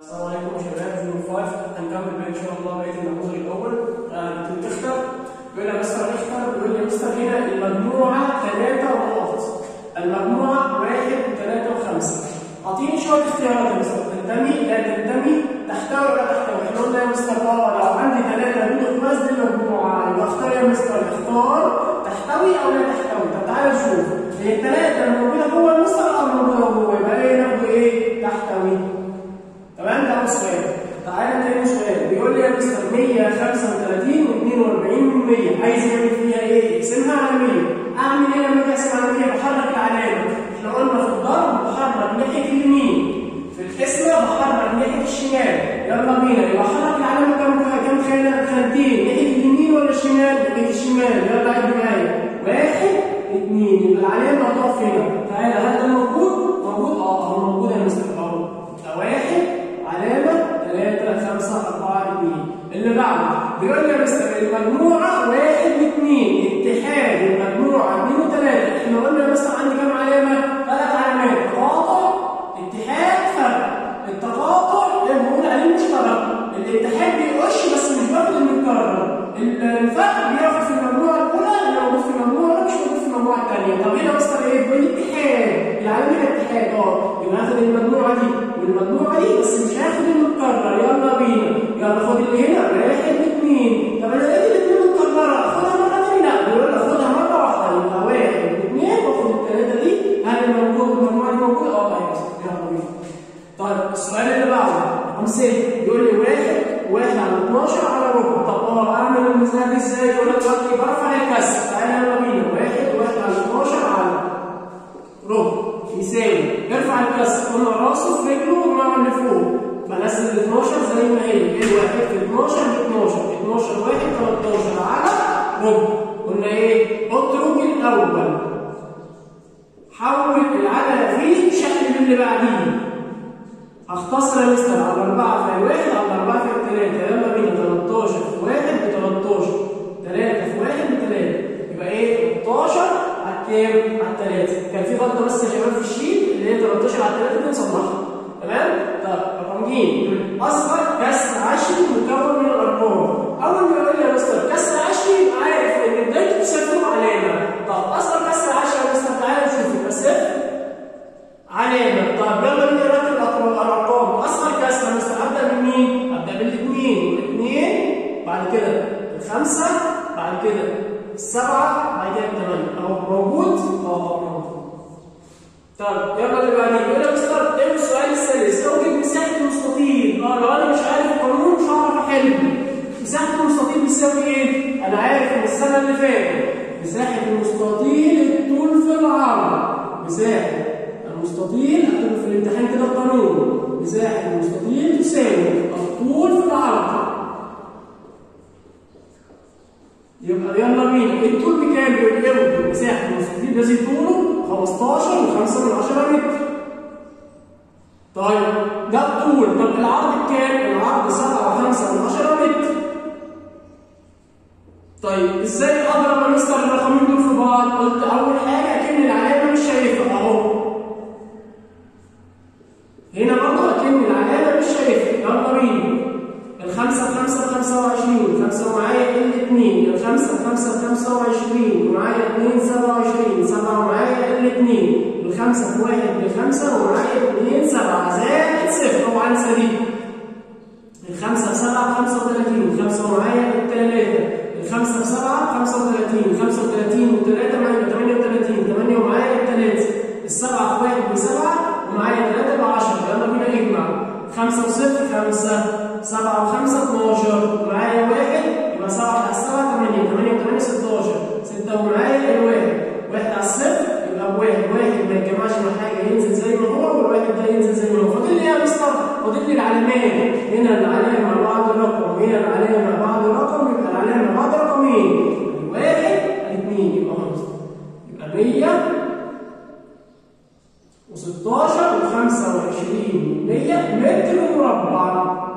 السلام عليكم يا شباب جون 5 هنكمل بقى ان شاء الله بقيه النموذج الاول آه بتختار بيقول لي يا مستر اختر بيقول لي يا مستر هنا المجموعه 3 نقط المجموعه 1 و3 و5 اعطيني شويه اختيارات يا مستر تنتمي لا تنتمي تحتوي ولا تحتوي احنا قلنا يا مستر اه لو عندي 3 من اقماص دي المجموعه يبقى اختار يا مستر اختار تحتوي او لا تحتوي طب تعالى نشوف هي الثلاثه الموجوده جوه المستر او موجوده جوه يبقى ايه ناخده ايه تحتوي تمام ده اول سؤال تعالى تاني سؤال بيقول لي يا مستر 135 و42 من 100 عايز يعمل فيها ايه؟ يقسمها على 100 اعمل ايه لما اجي اقسم على 100 بحرك العلامه احنا قلنا في الضرب بحرك ناحيه اليمين في القسمه بحرك ناحيه الشمال يلا بينا يبقى حرك العلامه كام كام خانه خانتين ناحيه اليمين ولا الشمال؟ ناحيه الشمال يلا عد معايا واحد اثنين يبقى العلامه هتقف هنا تعالى هل ده موجود؟ موجود اه هو موجود يا مستر اهو واحد علامة 3 5 4 2 اللي بعده بيقول لي يا مستر المجموعة واحد واثنين اتحاد المجموعة اثنين وثلاثة احنا قلنا يا مستر عندي كام علامة؟ ثلاث علامات تقاطع اتحاد فرق التقاطع اللي بنقول عليه مشترك الاتحاد بيقش بس مش باخد المتكرر الفرق بياخد في المجموعة الأولى اللي موجود في المجموعة مش موجود في المجموعة الثانية طب هنا مستر ايه؟ بيقول لي اتحاد العلامة الاتحاد اه يبقى هاخد المجموعة دي والمجموعة دي بس مش هاخد المتكرر يلا بينا يلا خد اللي هنا واحد واثنين طب انا لقيت الاثنين متكررة اخدها مرة ثانية لا بيقول لي اخدها مرة واحدة يبقى واحد واثنين واخد الثلاثة دي هل الموجود المجموعة دي موجودة؟ اه ايوه يلا بينا طيب السؤال اللي بعده رقم 6 يقول لي واحد واحد على 12 على ربع طب اه اعمل المساله دي ازاي؟ يقول لك دلوقتي برفع الكسر تعالى يلا بينا واحد واحد على 12 على ربع يساوي ارفع الكسر قلنا راسه في رجله مع اللي فوق بنزل ال 12 زي ما هي الواحد في 12 ب 12 12 واحد 13 على ربع قلنا ايه؟ اترك الاول حول العجله فيه شكل اللي بعديه اختصر يا مستر على 4 في 1 على 4 في 3 يلا بينا 13 في 1 ب 13 3 في 1 ب 3 يبقى ايه 13 على كام؟ على 3 كان في غلطه بس يا شباب في الشيت اللي هي 13 على 3 دي نصلحها تمام؟ طب رقم ج اصغر كسر عشري مكون من الارقام اول ما يقول لي يا مستر كسر عشري يبقى عارف ان بدايته صفر علامه طب اصغر كسر عشري يا مستر تعالى نشوف يبقى صفر علامه طب يلا بينا نرتب الارقام اصغر كسر مستر ابدا من مين؟ ابدا بالاثنين والاثنين بعد كده الخمسه بعد كده السبعه بعد كده الثمانيه اهو موجود؟ اه موجود طب يلا اللي بعدين يقول لك مستر ايه السؤال السادس اوجد مساحه المستطيل اه لو انا مش عارف القانون مش هعرف احل مساحه المستطيل بتساوي ايه؟ انا عارف من السنه اللي فاتت مساحه المستطيل الطول في العرض مساحه المستطيل هتبقى في الامتحان كده القانون مساحة المستطيل تساوي الطول في العرض يبقى يلا بينا الطول بكام؟ بيقول مساحة المستطيل الذي طوله 15 و5 من 10 متر طيب ده الطول طب العرض بكام؟ العرض 7 و5 من 10 متر طيب ازاي اضرب يا مستر الرقمين دول في بعض؟ قلت اول حاجه اكن العلامه مش شايفها اهو هنا برضه اكن العلامه مش شايفها يلا بينا الخمسه بخمسه بخمسه وعشرين خمسه ومعايا ال اتنين الخمسه بخمسه بخمسه وعشرين ومعايا اتنين سبعه وعشرين سبعه ومعايا ال اتنين الخمسه في واحد بخمسه ومعايا اتنين سبعه زائد صفر طبعا سليم الخمسه بسبعه بخمسه وتلاتين الخمسه ومعايا التلاته الخمسه بسبعه بخمسه وتلاتين خمسه وتلاتين وتلاته معايا تمانيه وتلاتين تمانيه ومعايا التلاته السبعه في واحد بسبعه ومعايا 3 ب 10 يلا بينا نجمع 5 و0 5 7 و5 12 ومعايا 1 يبقى 7 على 7 8 8 و8 16 6 ومعايا الواحد 1 على الصفر يبقى بواحد واحد ما يتجمعش مع حاجه ينزل زي ما هو والواحد ده ينزل زي ما هو فاضل لي ايه يا مستر؟ فاضل لي العلامات هنا العلامه بعد رقم هنا العلامه بعد رقم يبقى العلامه بعد رقمين واحد اثنين يبقى خمسه يبقى 100 و16 و25 100 متر مربع